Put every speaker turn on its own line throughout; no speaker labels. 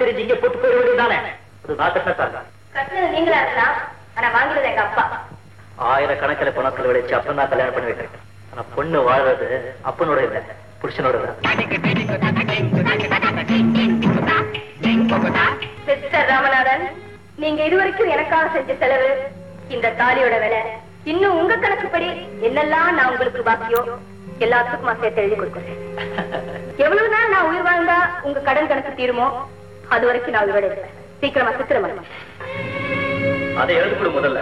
தெரிஞ்சு இங்க போட்டு போயிட வேண்டியதானே அது நான் கட்டின தாங்க
கட்டினது நீங்களா இருக்கலாம் ஆனா வாங்கினது எங்க அப்பா
ஆயிரக்கணக்கில் பணத்தில் விளைச்சு அப்பன் தான் கல்யாணம் பண்ணி வைக்கிறேன் ஆனா பொண்ணு வாழ்றது அப்பனோட இல்ல புருஷனோட தான்
மிஸ்டர் ராமநாதன் நீங்க இதுவரைக்கும் எனக்காக செஞ்ச செலவு இந்த தாலியோட விலை இன்னும் உங்க கணக்குப்படி என்னெல்லாம் நான் உங்களுக்கு பாக்கியோ எல்லாத்துக்கும் சேர்த்து எழுதி கொடுக்குறேன் எவ்வளவு நாள் நான் உயிர் வாழ்ந்தா உங்க கடன் கணக்கு தீருமோ அது வரைக்கும் நான் உயிரோட இருப்பேன் சீக்கிரமா சித்திரமா
அதை எழுதி கொடு முதல்ல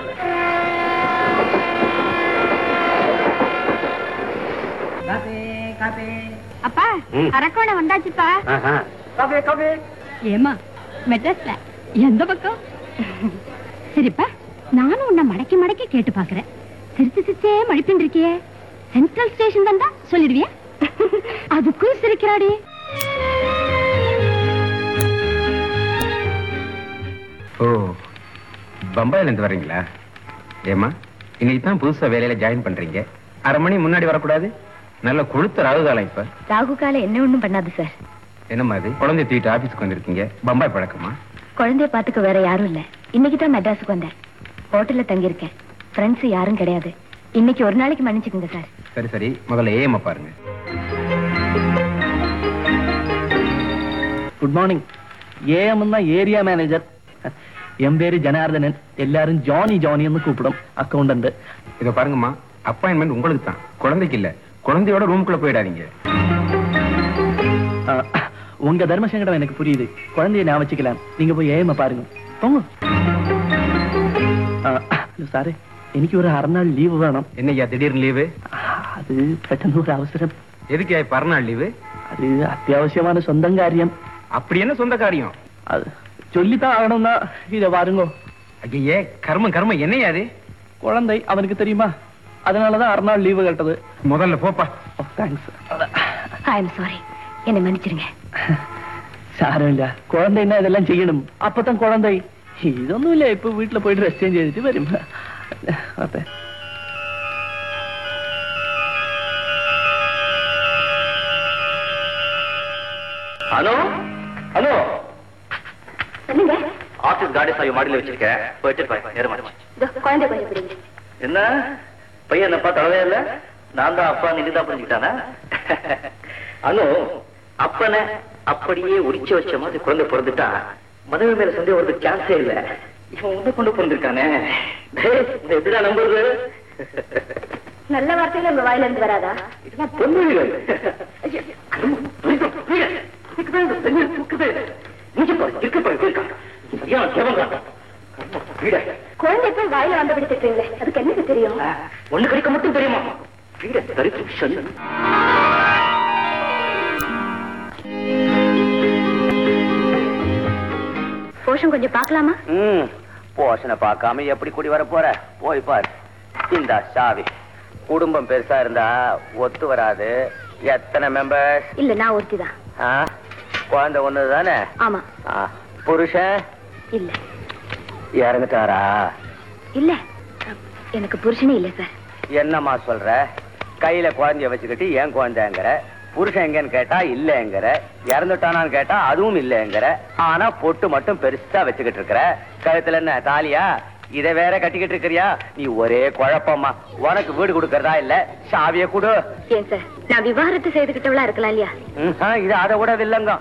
அப்பா
ம்.
அரக்கோணம் வந்தாச்சுப்பா
கபே கபே
ஏமா மெட்ராஸ்ல எந்த பக்கம் சரிப்பா நானும் உன்னை மடக்கி மடக்கி கேட்டு பாக்குறேன் சிரிச்சு சிரிச்சே மடிப்பின் இருக்கியே சென்ட்ரல் ஸ்டேஷன் தான்டா சொல்லிடுவியா அதுக்கும் சிரிக்கிறாடி
ஓ பம்பாயில இருந்து வர்றீங்களா ஏமா இன்னைக்கு தான் புதுசா வேலையில ஜாயின் பண்றீங்க அரை மணி முன்னாடி வரக்கூடாது நல்ல கொழுத்த ராகு காலம் இப்ப
ராகு காலம் என்ன ஒண்ணும் பண்ணாது சார்
என்னம்மா இது குழந்தைய தூக்கிட்டு ஆபீஸ்க்கு வந்திருக்கீங்க பம்பாய் பழக்கமா
குழந்தைய பாத்துக்க வேற யாரும் இல்ல இன்னைக்கு தான் மெட்ராஸுக்கு வந்தேன் ஹோட்டல்ல தங்கியிருக்கேன் ஃப்ரெண்ட்ஸ் யாரும் கிடையாது இன்னைக்கு ஒரு நாளைக்கு மன்னிச்சுக்கோங்க சார்
சரி சரி முதல்ல ஏமா பாருங்க
குட் மார்னிங் ஏஎம் தான் ஏரியா மேனேஜர் என் பேரு ஜனார்தனன் எல்லாரும் ஜானி ஜானி கூப்பிடும் அக்கௌண்டன்ட்
இத பாருங்கம்மா அப்பாயின்மெண்ட் உங்களுக்கு தான் குழந்தைக்கு இல்ல குழந்தையோட ரூமுக்குள்ள போயிடாதீங்க
உங்க தர்ம சங்கடம் எனக்கு புரியுது குழந்தைய நான் வச்சுக்கலாம் நீங்க போய் ஏஎம் பாருங்க போங்க சாரு എനിക്ക് ഒരു അറനാൾ ലീവ് വേണം
என்னய்யா திடீர்னு லீவு
അത് പെട്ടെന്ന് ഒരു അവസരം
எதுக்கு பரநாள் லீவு
അത് അത്യാവശ്യമാണ് സ്വന്തം കാര്യം
அப்படி என்ன சொந்த காரியம்
അത് ചൊല്ലിத்தான் ஆகணும்னா இத பாருங்க
ஐயே கர்மம் கர்மம் என்னையா அது
குழந்தை அவனுக்கு தெரியுமா அதனாலதான் அறுநாள் லீவு கேட்டது
முதல்ல போப்பா
தேங்க்ஸ்
ஐ எம் சாரி என்னை மன்னிச்சிருங்க
സാരമില്ല കുഴന്തൈന്നാ ഇതെല്ലാം ചെയ്യണം അപ്പത്തൻ കുഴന്തൈ ഇതൊന്നുമില്ല ഇപ്പൊ വീട്ടിൽ പോയിട്ട് റെസ്റ്റ് ചെയ്തിട്ട് വരും അതെ ஹலோ ஹலோ
சொல்லுங்க
ஆபீஸ் காடி சாவி மாடியில வச்சிருக்கேன் போயிட்டு போய் நேரமா
இதோ, குழந்தை கொஞ்சம் பிடிங்க
என்ன பையன் என்னப்பா தடவே இல்ல நான் தான் அப்பா நீங்க தான் புரிஞ்சுக்கிட்டானா அனு அப்பனை அப்படியே உரிச்சு வச்ச மாதிரி குழந்தை பிறந்துட்டா மனைவி மேல சந்தேகம் வரதுக்கு சான்ஸே இல்ல இவன் உன்னை கொண்டு பிறந்திருக்கானே டேய், இதை எப்படிடா நம்புறது
நல்ல வார்த்தையில உங்க வாயில இருந்து வராதா
இதெல்லாம் பொன்மொழிகள் ஐயா, கருமம், துரிதம், துரிதம். இதுக்கு தான் இந்த பெண்கள் தூக்குது. இங்க பாரு, இருக்க பாரு, இருக்கா. சரியான கேவலம் தான். கருமம், வீடே.
குழந்தை போய் வாயில வந்து பிடிச்சிருக்கீங்களே அதுக்கு என்னது தெரியும்
ஒண்ணு கிடைக்க மட்டும் தெரியுமா வீட தரித்து சொல்லு
போஷம் கொஞ்சம் பார்க்கலாமா
ம் போஷனை பார்க்காம எப்படி கூடி வர போற போய் பாரு இந்த சாவி குடும்பம் பெருசா இருந்தா ஒத்து வராது எத்தனை மெம்பர்ஸ்
இல்ல நான் ஒருத்திதான்
குழந்தை ஒண்ணு தானே
ஆமா
புருஷன்
இல்ல
இறந்துட்டாரா
இல்ல எனக்கு புருஷனே இல்ல சார்
என்னம்மா சொல்ற கையில குழந்தைய வச்சுக்கிட்டு ஏன் குழந்தைங்கிற புருஷன் எங்கன்னு கேட்டா இல்லங்கிற இறந்துட்டானான்னு கேட்டா அதுவும் இல்லங்கிற ஆனா பொட்டு மட்டும் பெருசா வச்சுக்கிட்டு இருக்கிற கழுத்துல என்ன தாலியா இத வேற கட்டிக்கிட்டு இருக்கிறியா நீ ஒரே குழப்பமா உனக்கு வீடு கொடுக்கறதா இல்ல சாவிய கொடு
ஏன் சார் நான் விவாகரத்து செய்துகிட்டவளா இருக்கலாம் இல்லையா
ம்ஹும், இது அதை விட இல்லங்க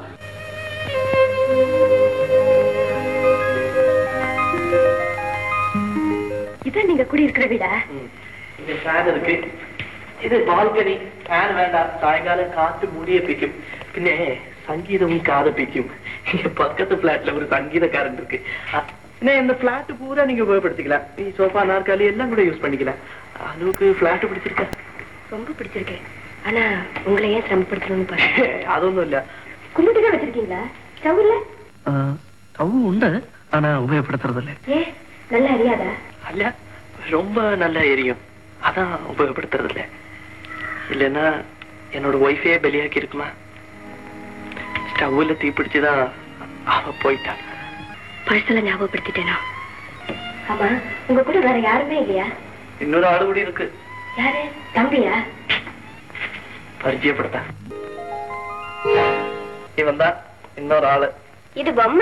இதான் நீங்க குடி இருக்கிற வீடா
இது ஃபேன் இருக்கு இது பால்கனி ஃபேன் வேண்டாம் சாயங்காலம் காத்து முடியப்பிக்கும் പിന്നെ സംഗീതവും കാതപ്പിക്കും இங்க பக்கத்து பிளாட்ல ஒரு சங்கீதக்காரன் இருக்கு அ- പിന്നെ இந்த பிளாட் பூரா நீங்க உபயோகப்படுத்திக்கலாம் ഈ சோஃபா நாற்காலி எல்லாம் கூட யூஸ் பண்ணிக்கலாம் அளவுக்கு பிளாட் பிடிச்சிருக்கா
ரொம்ப பிடிச்சிருக்கேன் ஆனா உங்களை ஏன் சிரமப்படுத்தணும்னு பாருங்க
അതൊന്നും ഇല്ല
கும்பிட்டு தான் வச்சிருக்கீங்களா ஸ்டவ் இல்ல
സ്റ്റവും ഉണ്ട് ஆனா உபயோகப்படுத்துறதில்ல
ஏ நல்லா அறியாதா
அல்ல ரொம்ப நல்லா எரியும் அதான் உபயோகப்படுத்துறதில்ல இல்லைன்னா என்னோட ஒய்ஃபே பலியாக்கி இருக்குமா ஸ்டவ்ல தீப்பிடிச்சுதான் அவ போயிட்டா
பழசெல்லாம் ஞாபகப்படுத்திட்டேனா ஆமா உங்க கூட வேற யாருமே இல்லையா
இன்னொரு ஆளு கூட இருக்கு
யாரு தம்பியா
பரிச்சயப்படுத்த இவன் தான் இன்னொரு ஆளு
இது பொம்மை